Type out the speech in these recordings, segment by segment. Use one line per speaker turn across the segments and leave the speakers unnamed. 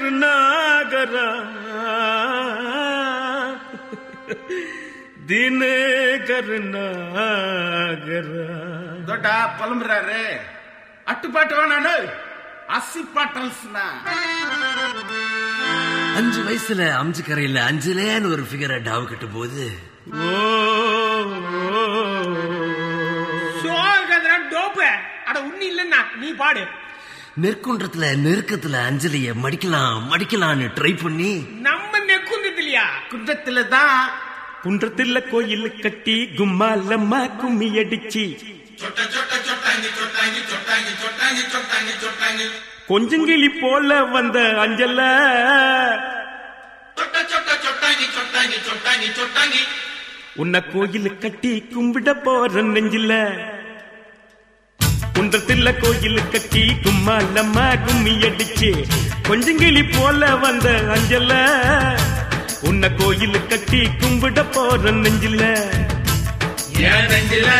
கருணாகரா தினே கருணாகரா
ದೊಡ್ಡ ಪಲಂಬ್ರಾರೆ ಅಟ್ಟುಪಾಟು ನಾನು அசி பாட்டல்ஸ்னா
அஞ்சு வயசுல அம்ஜி கரையில அஞ்சுலேன்னு ஒரு ஃபிகரை டாவு கட்டும் போது
ஓ
சோகதுரா டோப்பு அட உண்ணி இல்லன்னா நீ பாடு
நெற்குன்றத்துல நெருக்கத்துல அஞ்சலிய மடிக்கலாம் மடிக்கலாம்னு ட்ரை பண்ணி
நம்ம நெக்குந்தது இல்லையா
குன்றத்துல தான்
குன்றத்துல கோயில் கட்டி கும்மாலம்மா கும்மி அடிச்சு கொஞ்சங்கிளி போல வந்த அஞ்சல உன்னை கோயில் கட்டி கும்பிட போற நெஞ்சில குன்றத்துல கோயில் கட்டி கும்மாலம்மா கும்மி அடிச்சு கொஞ்சங்கிளி போல வந்த அஞ்சல உன்னை கோயில் கட்டி கும்பிட போற நெஞ்சில
ஏன் நெஞ்சில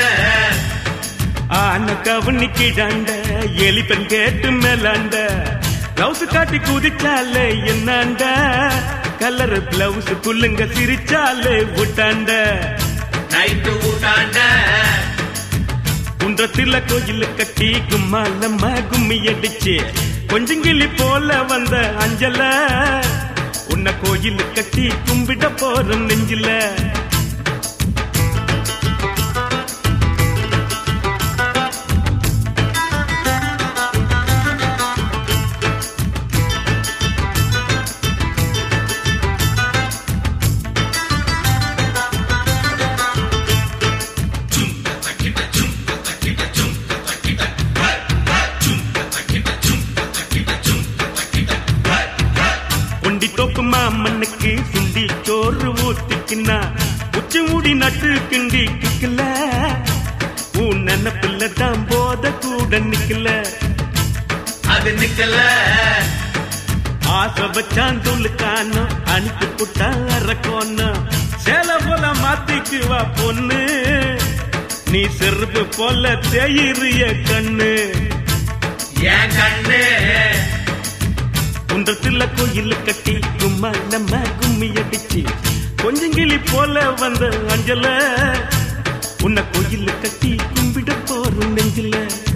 ஆன கவனிக்கிடாண்ட எலிப்பன் கேட்டு மேலாண்ட பிளவுஸ் காட்டி குதிச்சாலே என்னாண்ட கலர் பிளவுஸ் குள்ளுங்க சிரிச்சாலே விட்டாண்ட
நைட்டு ஊட்டாண்ட
குன்றத்துல கோயில் கட்டி கும்மாலம்மா கும்மி அடிச்சு கொஞ்சங்கிளி போல வந்த அஞ்சல உன்னை கோயில் கட்டி கும்பிட போற நெஞ்சில கொண்டி தோப்பு மாமண்ணுக்கு சுண்டி சோறு ஊத்திக்கினா உச்சி மூடி நட்டு கிண்டி கிக்கல உன் நினப்பில்ல தான் போத கூட நிக்கல
அது நிக்கல
ஆசை வச்சான் துளுக்கானோ அனுப்பி புட்டா அரக்கோனோ சேல போல மாத்திக்குவா பொண்ணு நீ செருப்பு போல தேயிறிய கண்ணு
ஏன் கண்ணு
குன்றத்துல கோயில் கட்டி கும்மா நம்ம கும்மி அடிச்சு கொஞ்சங்கிளி போல வந்த அஞ்சல உன்னை கோயில் கட்டி கும்பிட போறோம் நெஞ்சில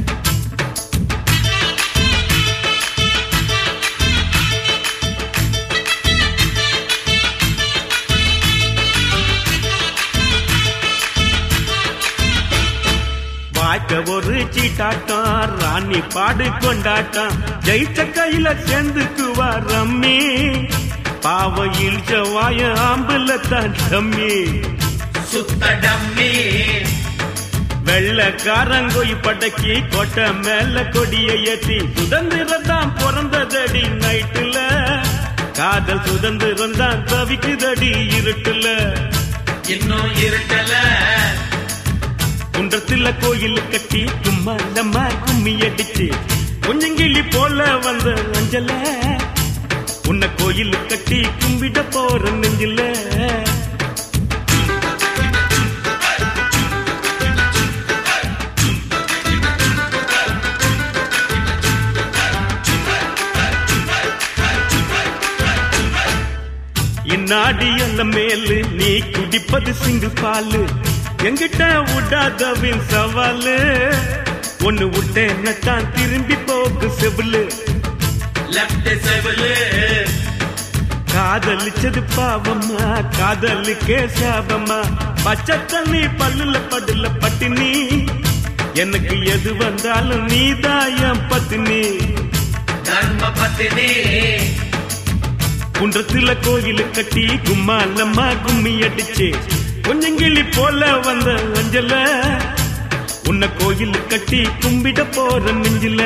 வாய்க்க ஒரு சீட்டாட்டம் ராணி பாடு கொண்டாட்டம் ஜெயிச்ச கையில சேர்ந்துக்குவா ரம்மி பாவ இழிச்ச வாய ஆம்புல தான் தம்மி
சுத்த டம்மி
வெள்ளக்காரங்கோய் படக்கி கொட்டை மேல கொடிய ஏத்தி சுதந்திரம் தான் பிறந்ததடி நைட்டுல காதல் சுதந்திரம் தான் தவிக்குதடி இருட்டுல
இன்னும் இருக்கல
குன்றத்துல கோயில் கட்டி சும்மா நம்ம கும்மி அடிச்சு கொஞ்சங்கிளி போல வந்த அஞ்சல உன்னை கோயில் கட்டி கும்பிட போற நெஞ்சில இந்நாடி அந்த மேலு நீ குடிப்பது சிங்கிள் பாலு எங்கிட்ட விடாதவின் சவாலு ஒன்னு விட்டேன்னு தான் திரும்பி போக்கு செவிலு
லெப்ட் செவலு
காதலிச்சது பாவம்மா காதலுக்கே சாபம்மா பச்சை தண்ணி பல்லுல படுல பட்டினி எனக்கு எது வந்தாலும் நீதான் என் பத்தினி
தர்ம பத்தினி
குன்றத்துல கோயில் கட்டி கும்மாலம்மா கும்மி அடிச்சு கொஞ்சங்கிளி போல வந்த அஞ்சல உன்னை கோயில் கட்டி கும்பிட போற நெஞ்சில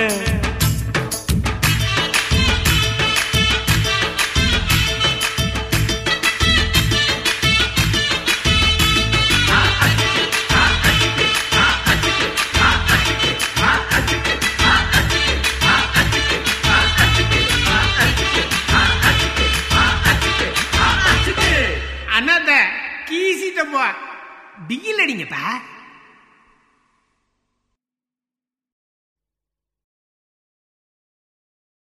அண்ணாத்த கீசிட்டப்பா டிகில் அடிங்கப்பா